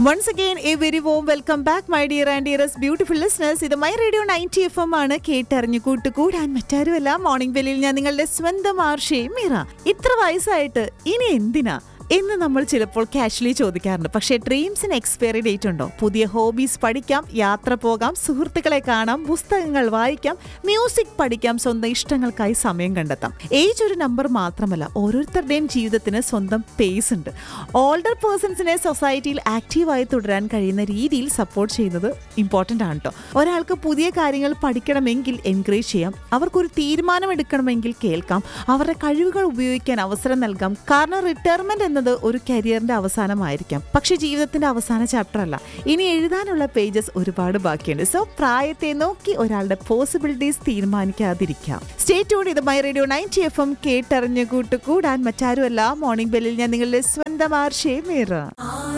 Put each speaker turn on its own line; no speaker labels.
once again a very warm welcome back my dear and dears beautiful listeners ഇത് my radio ninety F M ആണ് കേട്ടറിഞ്ഞു കൂട്ടുകൂടാൻ മറ്റാരുമല്ല morning ബെല്ലിൽ ഞാൻ നിങ്ങളുടെ സ്വന്തം ആർഷയും മീറ ഇത്ര വയസ്സായിട്ട് ഇനി എന്തിനാ എന്ന് നമ്മൾ ചിലപ്പോൾ കാഷ്വലി ചോദിക്കാറുണ്ട് പക്ഷേ ഡ്രീംസിന് എക്സ്പയറി ഡേറ്റ് ഉണ്ടോ പുതിയ ഹോബീസ് പഠിക്കാം യാത്ര പോകാം സുഹൃത്തുക്കളെ കാണാം പുസ്തകങ്ങൾ വായിക്കാം മ്യൂസിക് പഠിക്കാം സ്വന്തം ഇഷ്ടങ്ങൾക്കായി സമയം കണ്ടെത്താം ഏജ് ഒരു നമ്പർ മാത്രമല്ല ഓരോരുത്തരുടെയും ജീവിതത്തിന് സ്വന്തം പേസ് ഉണ്ട് ഓൾഡർ പേഴ്സൺസിനെ സൊസൈറ്റിയിൽ ആക്റ്റീവായി തുടരാൻ കഴിയുന്ന രീതിയിൽ സപ്പോർട്ട് ചെയ്യുന്നത് ഇമ്പോർട്ടൻ്റ് ആണ് കേട്ടോ ഒരാൾക്ക് പുതിയ കാര്യങ്ങൾ പഠിക്കണമെങ്കിൽ എൻകറേജ് ചെയ്യാം അവർക്കൊരു തീരുമാനം എടുക്കണമെങ്കിൽ കേൾക്കാം അവരുടെ കഴിവുകൾ ഉപയോഗിക്കാൻ അവസരം നൽകാം കാരണം റിട്ടയർമെന്റ് എന്നത് ഒരു കരിയറിന്റെ അവസാനമായിരിക്കാം പക്ഷെ ജീവിതത്തിന്റെ അവസാന ചാപ്റ്റർ അല്ല ഇനി എഴുതാനുള്ള പേജസ് ഒരുപാട് ബാക്കിയുണ്ട് സോ പ്രായത്തെ നോക്കി ഒരാളുടെ പോസിബിലിറ്റീസ് തീരുമാനിക്കാതിരിക്കാം സ്റ്റേ ട്യൂൺ ഇത് my radio ninety F M കേട്ടറിഞ്ഞ് കൂട്ടുകൂടാൻ മറ്റാരുമല്ല മോർണിംഗ് ബെല്ലിൽ ഞാൻ നിങ്ങളുടെ സ്വന്തം ആർഷേ മീറ